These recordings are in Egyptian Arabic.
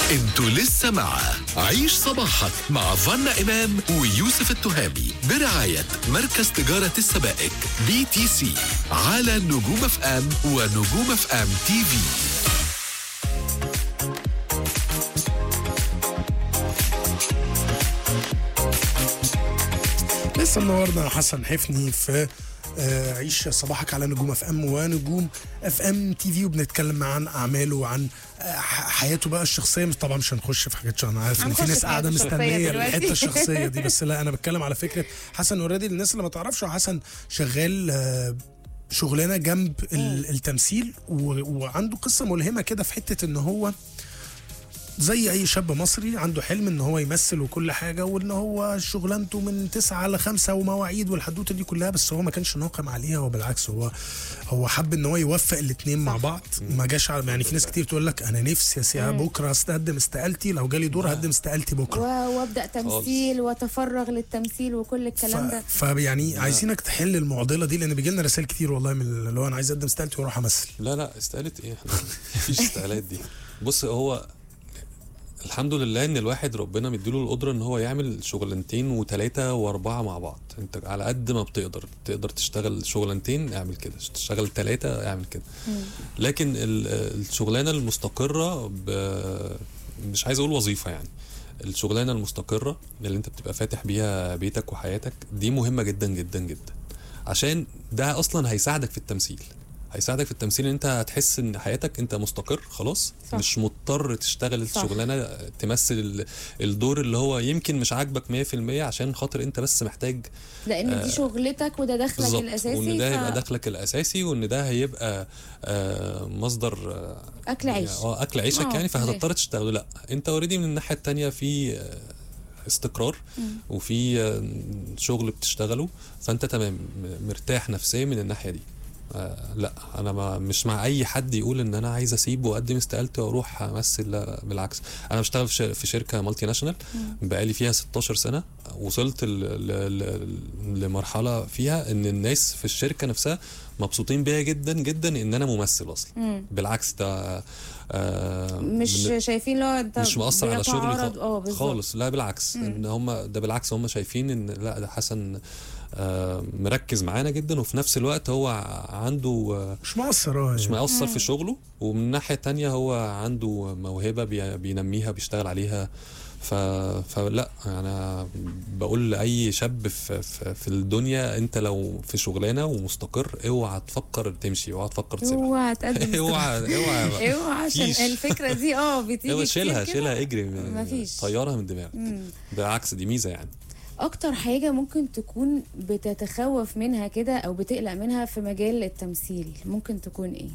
انتوا لسه مع عيش صباحك مع فنا إمام ويوسف التهامي برعاية مركز تجارة السبائك بي تي سي على نجوم اف ام ونجوم اف ام تي في لسه النهارده حسن حفني في آه، عيش صباحك على نجوم اف ام ونجوم اف ام تي في وبنتكلم عن اعماله وعن آه، ح- حياته بقى الشخصيه مش طبعا مش هنخش في حاجات انا عارف ان في هنخش ناس في قاعده حياته الشخصية مستنيه دلوقتي. الحته الشخصيه دي بس لا انا بتكلم على فكره حسن اوريدي الناس اللي ما تعرفش هو حسن شغال آه، شغلانه جنب ال- التمثيل و- وعنده قصه ملهمه كده في حته ان هو زي اي شاب مصري عنده حلم ان هو يمثل وكل حاجه وان هو شغلانته من تسعة لخمسة ومواعيد والحدوته دي كلها بس هو ما كانش ناقم عليها وبالعكس هو هو حب ان هو يوفق الاثنين مع بعض ما جاش على يعني في ناس كتير تقول لك انا نفسي يا سيا بكره استقدم استقالتي لو جالي دور هقدم استقالتي بكره و- وابدا تمثيل واتفرغ للتمثيل وكل الكلام ده ف... فيعني عايزينك تحل المعضله دي لان بيجي لنا رسائل كتير والله من اللي هو انا عايز اقدم استقالتي واروح امثل لا لا استقالت ايه احنا مفيش استقالات دي بص هو الحمد لله ان الواحد ربنا مديله القدره ان هو يعمل شغلانتين وثلاثه واربعه مع بعض انت على قد ما بتقدر تقدر تشتغل شغلانتين اعمل كده تشتغل ثلاثه اعمل كده لكن ال- الشغلانه المستقره ب- مش عايز اقول وظيفه يعني الشغلانه المستقره اللي انت بتبقى فاتح بيها بيتك وحياتك دي مهمه جدا جدا جدا عشان ده اصلا هيساعدك في التمثيل هيساعدك في التمثيل ان انت هتحس ان حياتك انت مستقر خلاص صح. صح. مش مضطر تشتغل صح. الشغلانه تمثل ال- الدور اللي هو يمكن مش عاجبك 100% عشان خاطر انت بس محتاج لان دي شغلتك وده دخلك بالظبط الاساسي وان ده ف- هيبقى دخلك الاساسي وان ده هيبقى آه، مصدر آه، اكل عيش اه اكل عيشك آه، يعني في الآخر. فهتضطر تشتغله لا انت اوريدي من الناحيه التانية في آه، استقرار وفي آه، شغل بتشتغله فانت تمام م- مرتاح نفسيا من الناحيه دي آه لا انا ما مش مع اي حد يقول ان انا عايز اسيب واقدم استقالتي واروح امثل لا بالعكس انا بشتغل في ش- في شركه مالتي ناشونال بقالي فيها 16 سنه وصلت ل- ل- ل- لمرحله فيها ان الناس في الشركه نفسها مبسوطين بيا جدا جدا ان انا ممثل اصلا مم. بالعكس ده آه مش من- شايفين لو انت مش مؤثر على شغلي بيتعارض- خ- اه بالظبط. خالص لا بالعكس ان هم ده بالعكس هم شايفين ان لا ده حسن آه مركز معانا جدا وفي نفس الوقت هو ع- عنده آه مش مقصر اه مش يعني. مقصر في شغله ومن الناحيه التانية هو عنده موهبه بي- بينميها بيشتغل عليها ف... فلا انا بقول لاي شاب في, في, في الدنيا انت لو في شغلانه ومستقر اوعى تفكر تمشي اوعى تفكر تسيبها اوعى تقدم اوعى اوعى اوعى عشان مفيش. الفكره دي اه بتيجي اوعى كتير شيلها كده. شيلها اجري من مفيش. طيارها من دماغك مم. بالعكس دي ميزه يعني اكتر حاجه ممكن تكون بتتخوف منها كده او بتقلق منها في مجال التمثيل ممكن تكون ايه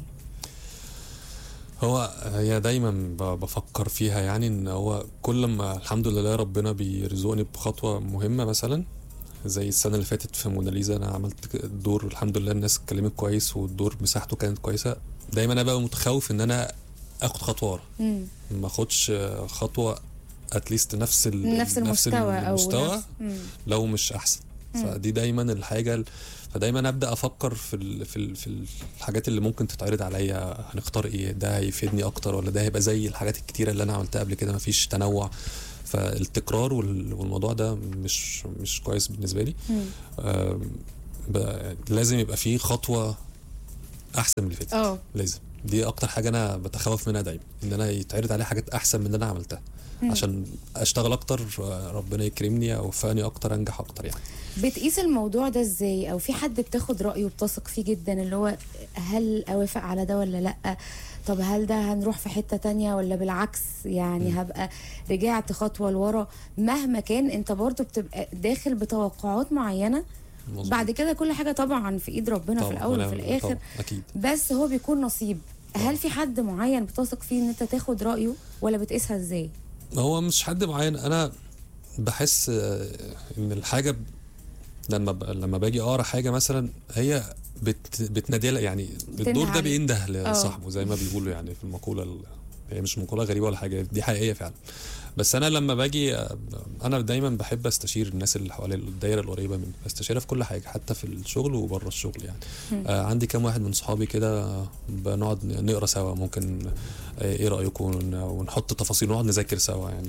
هو هي دايما ب- بفكر فيها يعني ان هو كل ما الحمد لله ربنا بيرزقني بخطوه مهمه مثلا زي السنه اللي فاتت في موناليزا انا عملت الدور الحمد لله الناس اتكلمت كويس والدور مساحته كانت كويسه دايما انا بقى متخوف ان انا اخد خطوه ورا مم. ما اخدش خطوه اتليست نفس ال- نفس المستوى او المستوى نفس- مم. لو مش احسن فدي دايما الحاجه ال- فدايما ابدا افكر في ال في ال في الحاجات اللي ممكن تتعرض عليا هنختار ايه ده هيفيدني اكتر ولا ده هيبقى زي الحاجات الكتيره اللي انا عملتها قبل كده مفيش تنوع فالتكرار وال- والموضوع ده مش مش كويس بالنسبه لي مم. آم، ب- لازم يبقى فيه خطوه احسن من اللي فاتت اه لازم دي اكتر حاجه انا بتخوف منها دايما ان انا يتعرض عليا حاجات احسن من اللي انا عملتها عشان اشتغل اكتر ربنا يكرمني اوفقني اكتر انجح اكتر يعني بتقيس الموضوع ده ازاي او في حد بتاخد رايه وبتثق فيه جدا اللي هو هل اوافق على ده ولا لا طب هل ده هنروح في حته تانية ولا بالعكس يعني هبقى رجعت خطوه لورا مهما كان انت برضو بتبقى داخل بتوقعات معينه مظبوط. بعد كده كل حاجه طبعا في ايد ربنا في طبعاً، الاول ولا- وفي الاخر طبعاً، اكيد بس هو بيكون نصيب هل في حد معين بتثق فيه ان انت تاخد رايه ولا بتقيسها ازاي هو مش حد معين انا بحس آه، ان الحاجه ب- لما ب... لما باجي اقرا حاجه مثلا هي بت... بتنادي لها يعني الدور ده عليه. بينده آه. لصاحبه زي ما بيقولوا يعني في المقوله ال... هي مش مقوله غريبه ولا حاجه دي حقيقيه فعلا بس انا لما باجي آه، انا دايما بحب استشير الناس اللي حواليا الدايره القريبه مني بستشيرها في كل حاجه حتى في الشغل وبره الشغل يعني آه عندي كام واحد من صحابي كده بنقعد نقرا سوا ممكن آه ايه رايكم ون- ونحط تفاصيل ونقعد نذاكر سوا يعني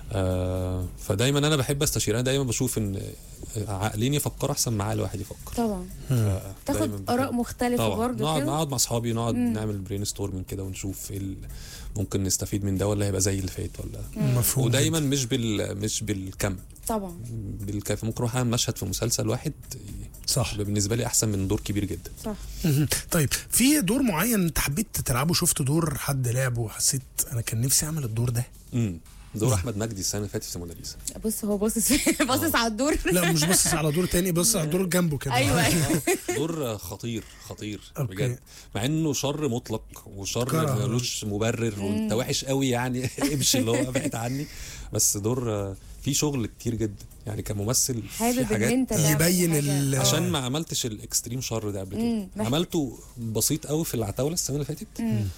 آه فدايما انا بحب استشير انا دايما بشوف ان عقلين يفكروا احسن ما عقل واحد يفكر طبعا دايماً تاخد بحب- اراء مختلفه طبعا برضه نقعد كده نقعد مع اصحابي نقعد نعمل برين ستورمنج كده ونشوف ايه ال- ممكن نستفيد من ده ولا هيبقى زي اللي فات ولا مفهوم ودايما مش بال مش بالكم طبعا بالكيف ممكن اروح اعمل مشهد في مسلسل واحد صح يبقى بالنسبه لي احسن من دور كبير جدا صح مهم. طيب في دور معين انت حبيت تلعبه شفت دور حد لعبه وحسيت انا كان نفسي اعمل الدور ده امم دور احمد مجدي السنه اللي فاتت في موناليزا بص هو باصص باصص على الدور لا مش باصص على دور تاني بص على دور جنبه كده ايوه ايوه دور خطير خطير أوكي. بجد مع انه شر مطلق وشر كره. ملوش مبرر وانت وحش قوي يعني امشي اللي هو ابعد عني بس دور آه، فيه شغل كتير جدا يعني كممثل في حابب ان حاجات انت تعمل يبين حاجة. ال- آه. عشان ما عملتش الاكستريم شر ده قبل مم، كده عملته بسيط قوي في العتاوله السنه اللي فاتت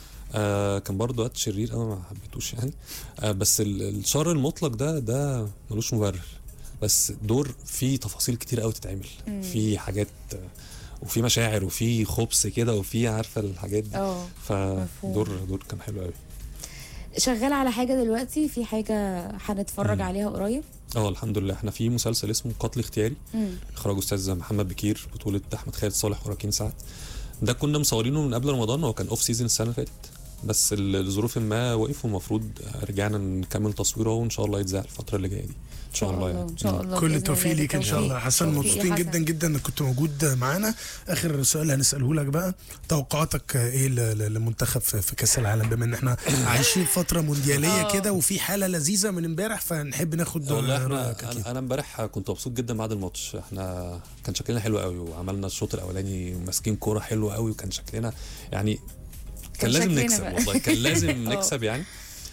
آه كان برضه وقت شرير قوي ما حبيتوش يعني آه بس ال- الشر المطلق ده ده ملوش مبرر بس دور فيه تفاصيل كتير قوي تتعمل فيه حاجات آه، وفي مشاعر وفي خبز كده وفي عارفه الحاجات دي اه فدور دور كان حلو قوي شغال على حاجه دلوقتي في حاجه هنتفرج عليها قريب اه الحمد لله احنا في مسلسل اسمه قتل اختياري مم. اخراج استاذ محمد بكير بطوله احمد خالد صالح وراكين سعد ده كنا مصورينه من قبل رمضان هو كان اوف سيزون السنه اللي فاتت بس ال- لظروف ما وقف والمفروض رجعنا نكمل تصويره وان شاء الله يتذاع الفتره اللي جايه دي ان شاء الله يعني ان شاء الله كل بإذن التوفيق الله ليك ان شاء الله حسن توفيق مبسوطين يا جدا حسن. جدا انك كنت موجود معانا اخر سؤال هنساله لك بقى توقعاتك ايه ل- ل- للمنتخب في في كاس العالم بما ان احنا عايشين فتره موندياليه آه. كده وفي حاله لذيذه من امبارح فنحب ناخد والله احنا رايك اكيد انا أنا امبارح كنت مبسوط جدا بعد الماتش احنا كان شكلنا حلو قوي وعملنا الشوط الاولاني ماسكين كوره حلوه قوي وكان شكلنا يعني كان كان لازم شكلنا نكسب بقى. والله كان لازم آه. نكسب يعني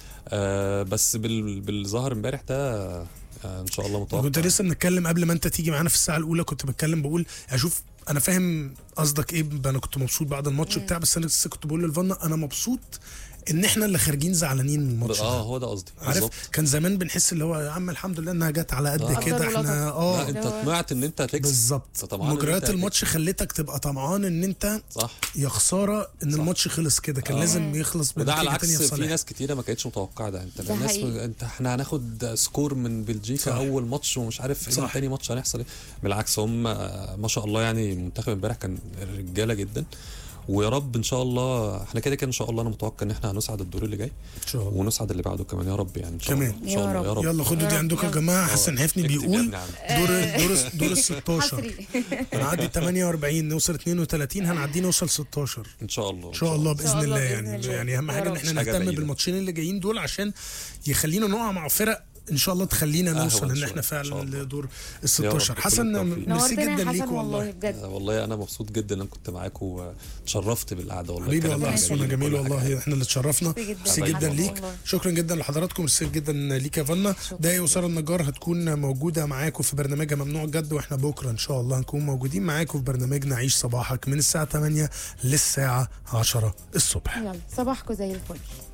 آه بس بال بالظهر امبارح ده آه ان شاء الله متوقع كنت لسه بنتكلم قبل ما انت تيجي معانا في الساعه الاولى كنت بتكلم بقول اشوف انا فاهم قصدك ايه انا كنت مبسوط بعد الماتش بتاع بس انا لسه كنت بقول للفنا انا مبسوط ان احنا اللي خارجين زعلانين من الماتش ده. اه هو ده قصدي بالظبط عارف كان زمان بنحس اللي هو يا عم الحمد لله انها جت على قد آه. كده قدر ولطف. احنا لا اه انت اللي هو- طمعت ان انت هتكسب بالظبط طبعاً إن مجريات أنت الماتش خلتك تبقى طمعان ان انت صح يا خساره ان صح. الماتش خلص كده كان آه. لازم يخلص وده على بنتيجة عكس تانية في في صالح. ناس كتيره ما كانتش متوقعه ده انت ده الناس حقيقي. انت احنا هناخد سكور من بلجيكا صح. اول ماتش ومش عارف ايه صح. تاني ماتش هنحصل ايه بالعكس هم آه، ما شاء الله يعني المنتخب امبارح كان رجاله جدا ويا رب ان شاء الله احنا كده كده ان شاء الله انا متوقع ان احنا هنصعد الدور اللي جاي ان شاء الله ونصعد اللي بعده كمان يا رب يعني ان شاء كمان. الله ان شاء يا الله يا رب يلا خدوا يا دي رب، عندكم يا يلا. جماعه آه، حسن حفني اكتب يا بيقول ابني عندك. دور دور دور ال 16 حصري هنعدي 48 نوصل 32 هنعدي نوصل 16 ان شاء الله ان شاء الله إن شاء باذن الله الله بإذن يعني الله. يعني اهم يا حاجه ان رب. احنا مش حاجة نهتم بعيدة. بالماتشين اللي جايين دول عشان يخلينا نقع مع فرق ان شاء الله تخلينا أهون نوصل ان شوية احنا إن شاء فعلا الله. لدور ال يا 16 رب، كل حسن التوفيق. ميرسي نورتنا جدا يا ليك حسن والله والله بجد آه، والله انا مبسوط جدا ان انا كنت معاكم وتشرفت بالقعده والله حبيبي الكلام والله كان حسونا جميل وكل حاجة. والله احنا اللي اتشرفنا ميرسي جدا. ميرسي حبيبي جدا والله. ليك والله. شكرا جدا لحضراتكم ميرسي جدا ليك يا فنا داي وساره النجار هتكون موجوده معاكم في برنامجها ممنوع الجد واحنا بكره ان شاء الله هنكون موجودين معاكم في برنامجنا عيش صباحك من الساعه 8 للساعه 10 الصبح يلا صباحكم زي الفل